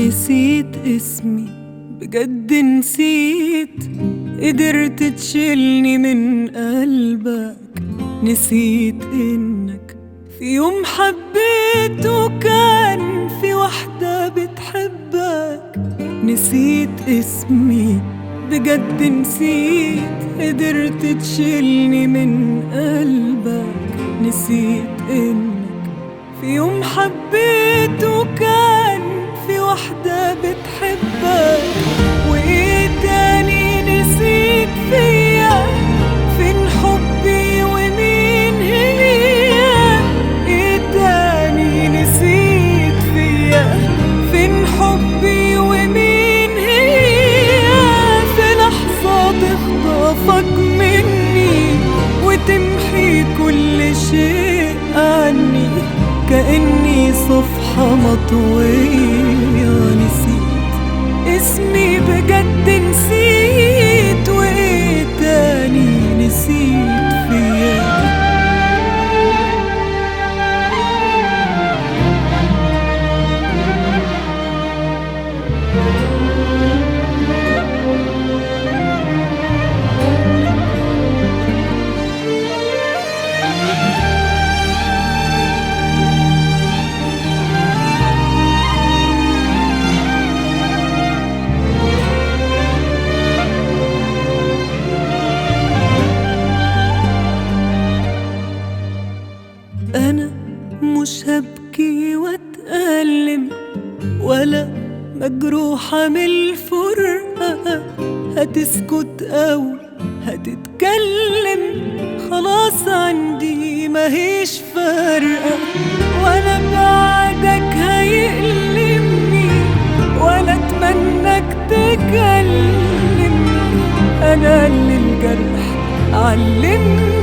نسيت اسمي بجد نسيت قدرت تشيلني من قلبك نسيت انك في يوم حبيت وكان في واحدة بتحبك نسيت اسمي بجد نسيت قدرت تشيلني من قلبك نسيت انك في يوم حبيت وكان في واحدة بتحبك وايه تاني نسيت فيا فين حبي ومين هي ايه تاني نسيت فيا فين حبي ومين هي في لحظة تخطفك مني وتمحي كل شيء عني كأني صفحة مطوية نسيت اسمي بجد نسيت وايه تاني نسيت فيا أنا مش هبكي واتألم ولا مجروحة من الفرقة هتسكت أو هتتكلم خلاص عندي ماهيش فارقة ولا بعدك هيألمني ولا أتمنىك تكلمني أنا اللي الجرح علمني